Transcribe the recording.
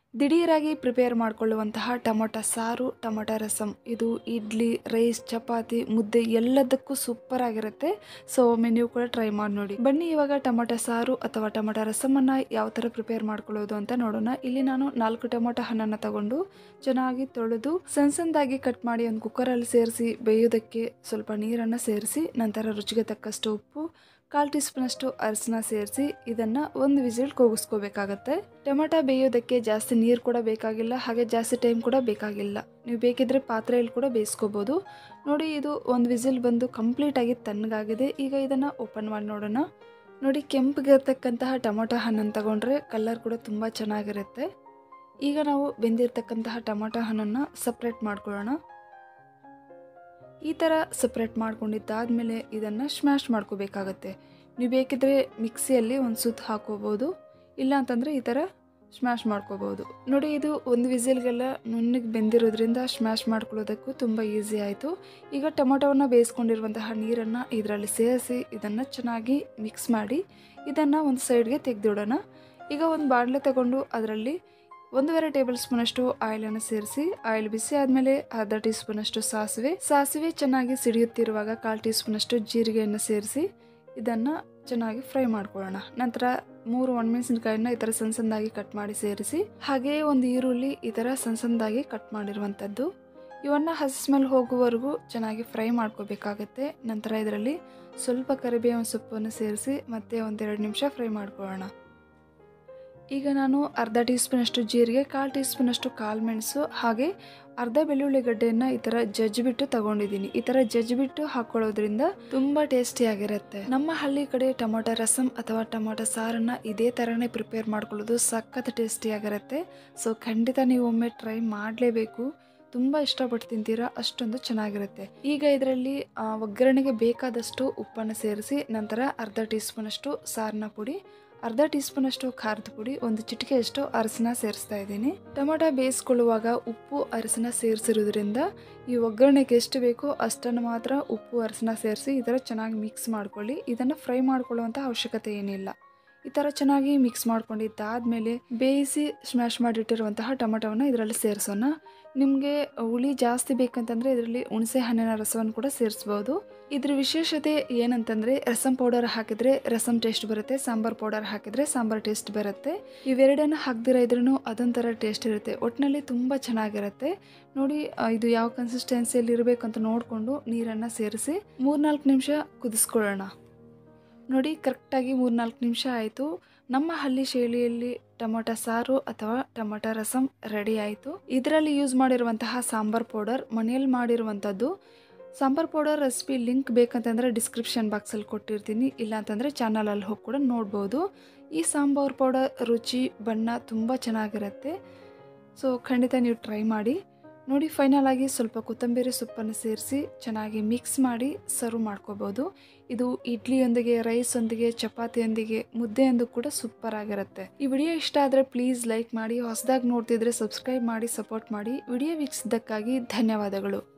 ದಿಢೀರಾಗಿ prepare ಮಾಡಿಕೊಳ್ಳುವಂತಹ tomato ಸಾರು tomato rasam ಇದು ಇಡ್ಲಿ ರೈಸ್ ಚಪಾತಿ ಮುದ್ದೆ ಎಲ್ಲದಕ್ಕೂ ಸೂಪರ್ ಆಗಿರುತ್ತೆ ಸೊ ಒಮ್ಮೆ ನೀವು ಕೂಡ ಟ್ರೈ ಮಾಡಿ ನೋಡಿ ಬನ್ನಿ ಇವಾಗ ಟೊಮೊಟೊ ಸಾರು ಅಥವಾ ಟೊಮೊಟೊ ರಸಮನ್ನು ಯಾವ ಥರ ಪ್ರಿಪೇರ್ ಮಾಡ್ಕೊಳ್ಳೋದು ಅಂತ ನೋಡೋಣ ಇಲ್ಲಿ ನಾನು ನಾಲ್ಕು ಟೊಮೊಟೊ ಹಣ್ಣನ್ನು ತಗೊಂಡು ಚೆನ್ನಾಗಿ ತೊಳೆದು ಸಣ್ಣ ಸಣ್ಣದಾಗಿ ಕಟ್ ಮಾಡಿ ಒಂದು ಕುಕ್ಕರಲ್ಲಿ ಸೇರಿಸಿ ಬೇಯೋದಕ್ಕೆ ಸ್ವಲ್ಪ ನೀರನ್ನು ಸೇರಿಸಿ ನಂತರ ರುಚಿಗೆ ತಕ್ಕಷ್ಟು ಉಪ್ಪು ಕಾಲು ಟೀ ಸ್ಪೂನಷ್ಟು ಅರಸನ ಸೇರಿಸಿ ಇದನ್ನು ಒಂದು ವಿಸಿಲ್ ಕೂಗಿಸ್ಕೋಬೇಕಾಗತ್ತೆ ಟೊಮೆಟೊ ಬೇಯೋದಕ್ಕೆ ಜಾಸ್ತಿ ನೀರು ಕೂಡ ಬೇಕಾಗಿಲ್ಲ ಹಾಗೆ ಜಾಸ್ತಿ ಟೈಮ್ ಕೂಡ ಬೇಕಾಗಿಲ್ಲ ನೀವು ಬೇಕಿದ್ರೆ ಪಾತ್ರೆಯಲ್ಲಿ ಕೂಡ ಬೇಯಿಸ್ಕೋಬೋದು ನೋಡಿ ಇದು ಒಂದು ವಿಸಿಲ್ ಬಂದು ಕಂಪ್ಲೀಟಾಗಿ ತಣ್ಣಗಾಗಿದೆ ಈಗ ಇದನ್ನು ಓಪನ್ ಮಾಡಿ ನೋಡೋಣ ನೋಡಿ ಕೆಂಪಗಿರ್ತಕ್ಕಂತಹ ಟೊಮೊಟೊ ಹಣ್ಣನ್ನು ತಗೊಂಡ್ರೆ ಕಲರ್ ಕೂಡ ತುಂಬ ಚೆನ್ನಾಗಿರುತ್ತೆ ಈಗ ನಾವು ಬೆಂದಿರ್ತಕ್ಕಂತಹ ಟೊಮೊಟೊ ಹಣ್ಣನ್ನು ಸಪ್ರೇಟ್ ಮಾಡ್ಕೊಳ್ಳೋಣ ಈ ಥರ ಸಪ್ರೇಟ್ ಮಾಡ್ಕೊಂಡಿದ್ದಾದಮೇಲೆ ಇದನ್ನು ಸ್ಮ್ಯಾಶ್ ಮಾಡ್ಕೋಬೇಕಾಗತ್ತೆ ನೀವು ಬೇಕಿದ್ರೆ ಮಿಕ್ಸಿಯಲ್ಲಿ ಒಂದು ಸುತ್ತು ಹಾಕೋಬೋದು ಇಲ್ಲ ಅಂತಂದರೆ ಈ ಥರ ಸ್ಮ್ಯಾಶ್ ಮಾಡ್ಕೋಬೋದು ನೋಡಿ ಇದು ಒಂದು ವಿಸಿಲ್ಗೆಲ್ಲ ನುಣ್ಣಗೆ ಬೆಂದಿರೋದ್ರಿಂದ ಸ್ಮ್ಯಾಶ್ ಮಾಡ್ಕೊಳ್ಳೋದಕ್ಕೂ ತುಂಬ ಈಸಿ ಆಯಿತು ಈಗ ಟೊಮೊಟೊವನ್ನು ಬೇಯಿಸ್ಕೊಂಡಿರುವಂತಹ ನೀರನ್ನು ಇದರಲ್ಲಿ ಸೇರಿಸಿ ಇದನ್ನು ಚೆನ್ನಾಗಿ ಮಿಕ್ಸ್ ಮಾಡಿ ಇದನ್ನು ಒಂದು ಸೈಡ್ಗೆ ತೆಗೆದಿಡೋಣ ಈಗ ಒಂದು ಬಾಣಲೆ ತಗೊಂಡು ಅದರಲ್ಲಿ ಒಂದೂವರೆ ಟೇಬಲ್ ಸ್ಪೂನಷ್ಟು ಆಯಿಲನ್ನು ಸೇರಿಸಿ ಆಯಿಲ್ ಬಿಸಿ ಆದಮೇಲೆ ಅರ್ಧ ಟೀ ಸ್ಪೂನಷ್ಟು ಸಾಸಿವೆ ಸಾಸಿವೆ ಚೆನ್ನಾಗಿ ಸಿಡಿಯುತ್ತಿರುವಾಗ ಕಾಲು ಟೀ ಸ್ಪೂನಷ್ಟು ಜೀರಿಗೆಯನ್ನು ಸೇರಿಸಿ ಇದನ್ನು ಚೆನ್ನಾಗಿ ಫ್ರೈ ಮಾಡ್ಕೊಳ್ಳೋಣ ನಂತರ ಮೂರು ಒಣಮೆಣಸಿನಕಾಯಿನ ಈ ಥರ ಸಣ್ಣ ಸಣ್ಣದಾಗಿ ಕಟ್ ಮಾಡಿ ಸೇರಿಸಿ ಹಾಗೆಯೇ ಒಂದು ಈರುಳ್ಳಿ ಈ ಥರ ಸಣ್ಣ ಸಣ್ಣದಾಗಿ ಕಟ್ ಮಾಡಿರುವಂಥದ್ದು ಇವನ್ನು ಹಸಿ ಸ್ಮೆಲ್ ಹೋಗುವವರೆಗೂ ಚೆನ್ನಾಗಿ ಫ್ರೈ ಮಾಡ್ಕೋಬೇಕಾಗತ್ತೆ ನಂತರ ಇದರಲ್ಲಿ ಸ್ವಲ್ಪ ಕರಿಬೇವಿನ ಸೊಪ್ಪನ್ನು ಸೇರಿಸಿ ಮತ್ತೆ ಒಂದೆರಡು ನಿಮಿಷ ಫ್ರೈ ಮಾಡ್ಕೊಳ್ಳೋಣ ಈಗ ನಾನು ಅರ್ಧ ಟೀ ಸ್ಪೂನಷ್ಟು ಜೀರಿಗೆ ಕಾಲು ಟೀ ಸ್ಪೂನಷ್ಟು ಕಾಳು ಮೆಣಸು ಹಾಗೆ ಅರ್ಧ ಬೆಳ್ಳುಳ್ಳಿ ಗಡ್ಡೆಯನ್ನು ಈ ಥರ ಜಜ್ಜಿಬಿಟ್ಟು ತಗೊಂಡಿದ್ದೀನಿ ಈ ಥರ ಜಜ್ಜಿಬಿಟ್ಟು ಹಾಕೊಳ್ಳೋದ್ರಿಂದ ತುಂಬ ಟೇಸ್ಟಿಯಾಗಿರುತ್ತೆ ನಮ್ಮ ಹಳ್ಳಿ ಕಡೆ ಟೊಮೊಟೊ ರಸಮ್ ಅಥವಾ ಟೊಮೊಟೊ ಸಾರನ್ನು ಇದೇ ಥರನೇ ಪ್ರಿಪೇರ್ ಮಾಡ್ಕೊಳ್ಳೋದು ಸಖತ್ ಟೇಸ್ಟಿಯಾಗಿರುತ್ತೆ ಸೊ ಖಂಡಿತ ನೀವು ಒಮ್ಮೆ ಟ್ರೈ ಮಾಡಲೇಬೇಕು ತುಂಬ ಇಷ್ಟಪಟ್ಟು ತಿಂತೀರಾ ಅಷ್ಟೊಂದು ಚೆನ್ನಾಗಿರುತ್ತೆ ಈಗ ಇದರಲ್ಲಿ ಒಗ್ಗರಣೆಗೆ ಬೇಕಾದಷ್ಟು ಉಪ್ಪನ್ನು ಸೇರಿಸಿ ನಂತರ ಅರ್ಧ ಟೀ ಸ್ಪೂನಷ್ಟು ಸಾರಿನ ಪುಡಿ ಅರ್ಧ ಟೀ ಸ್ಪೂನಷ್ಟು ಖಾರದ ಪುಡಿ ಒಂದು ಚಿಟಿಕೆಯಷ್ಟು ಅರಸನ ಸೇರಿಸ್ತಾ ಇದ್ದೀನಿ ಟೊಮೊಟೊ ಬೇಯಿಸ್ಕೊಳ್ಳುವಾಗ ಉಪ್ಪು ಅರಸನ ಸೇರಿಸಿರೋದ್ರಿಂದ ಈ ಒಗ್ಗರಣೆಗೆ ಎಷ್ಟು ಬೇಕೋ ಅಷ್ಟನ್ನು ಮಾತ್ರ ಉಪ್ಪು ಅರಸನ ಸೇರಿಸಿ ಈ ಥರ ಚೆನ್ನಾಗಿ ಮಿಕ್ಸ್ ಮಾಡ್ಕೊಳ್ಳಿ ಇದನ್ನು ಫ್ರೈ ಮಾಡ್ಕೊಳ್ಳುವಂಥ ಅವಶ್ಯಕತೆ ಏನಿಲ್ಲ ಈ ಥರ ಚೆನ್ನಾಗಿ ಮಿಕ್ಸ್ ಮಾಡ್ಕೊಂಡಿದ್ದಾದಮೇಲೆ ಬೇಯಿಸಿ ಸ್ಮ್ಯಾಶ್ ಮಾಡಿಟ್ಟಿರುವಂತಹ ಟೊಮೊಟೊವನ್ನು ಇದರಲ್ಲಿ ಸೇರಿಸೋಣ ನಿಮಗೆ ಹುಳಿ ಜಾಸ್ತಿ ಬೇಕಂತಂದರೆ ಇದರಲ್ಲಿ ಹುಣಸೆ ಹಣ್ಣಿನ ರಸವನ್ನು ಕೂಡ ಸೇರಿಸ್ಬೋದು ಇದ್ರ ವಿಶೇಷತೆ ಏನಂತಂದರೆ ರಸಂ ಪೌಡರ್ ಹಾಕಿದರೆ ರಸಂ ಟೇಸ್ಟ್ ಬರುತ್ತೆ ಸಾಂಬಾರ್ ಪೌಡರ್ ಹಾಕಿದರೆ ಸಾಂಬಾರ್ ಟೇಸ್ಟ್ ಬರುತ್ತೆ ಇವೆರಡನ್ನು ಹಾಕ್ದಿರ ಇದ್ರೂ ಅದೊಂಥರ ಟೇಸ್ಟ್ ಇರುತ್ತೆ ಒಟ್ಟಿನಲ್ಲಿ ತುಂಬ ಚೆನ್ನಾಗಿರುತ್ತೆ ನೋಡಿ ಇದು ಯಾವ ಕನ್ಸಿಸ್ಟೆನ್ಸಿಯಲ್ಲಿ ಇರಬೇಕು ಅಂತ ನೋಡಿಕೊಂಡು ನೀರನ್ನು ಸೇರಿಸಿ ಮೂರ್ನಾಲ್ಕು ನಿಮಿಷ ಕುದಿಸ್ಕೊಳ್ಳೋಣ ನೋಡಿ ಕರೆಕ್ಟಾಗಿ ಮೂರ್ನಾಲ್ಕು ನಿಮಿಷ ಆಯಿತು ನಮ್ಮ ಹಳ್ಳಿ ಶೈಲಿಯಲ್ಲಿ ಟೊಮೊಟೊ ಸಾರು ಅಥವಾ ಟೊಮೊಟೊ ರಸಂ ರೆಡಿ ಆಯಿತು ಇದರಲ್ಲಿ ಯೂಸ್ ಮಾಡಿರುವಂತಹ ಸಾಂಬಾರ್ ಪೌಡರ್ ಮನೆಯಲ್ಲಿ ಮಾಡಿರುವಂಥದ್ದು ಸಾಂಬಾರ್ ಪೌಡರ್ ರೆಸಿಪಿ ಲಿಂಕ್ ಬೇಕಂತಂದರೆ ಡಿಸ್ಕ್ರಿಪ್ಷನ್ ಬಾಕ್ಸಲ್ಲಿ ಕೊಟ್ಟಿರ್ತೀನಿ ಇಲ್ಲಾಂತಂದರೆ ಚಾನಲಲ್ಲಿ ಹೋಗಿ ಕೂಡ ನೋಡ್ಬೋದು ಈ ಸಾಂಬಾರ್ ಪೌಡರ್ ರುಚಿ ಬಣ್ಣ ತುಂಬ ಚೆನ್ನಾಗಿರುತ್ತೆ ಸೊ ಖಂಡಿತ ನೀವು ಟ್ರೈ ಮಾಡಿ ನೋಡಿ ಫೈನಲ್ ಆಗಿ ಸ್ವಲ್ಪ ಕೊತ್ತಂಬರಿ ಸೊಪ್ಪನ್ನು ಸೇರಿಸಿ ಚೆನ್ನಾಗಿ ಮಿಕ್ಸ್ ಮಾಡಿ ಸರ್ವ್ ಮಾಡ್ಕೋಬೋದು ಇದು ಇಡ್ಲಿಯೊಂದಿಗೆ ರೈಸೊಂದಿಗೆ ಚಪಾತಿಯೊಂದಿಗೆ ಮುದ್ದೆಯೊಂದು ಕೂಡ ಸೂಪರ್ ಆಗಿರುತ್ತೆ ಈ ವಿಡಿಯೋ ಇಷ್ಟ ಆದರೆ ಪ್ಲೀಸ್ ಲೈಕ್ ಮಾಡಿ ಹೊಸದಾಗಿ ನೋಡ್ತಿದ್ರೆ ಸಬ್ಸ್ಕ್ರೈಬ್ ಮಾಡಿ ಸಪೋರ್ಟ್ ಮಾಡಿ ವಿಡಿಯೋ ವೀಕ್ಷಿಸಿದ್ದಕ್ಕಾಗಿ ಧನ್ಯವಾದಗಳು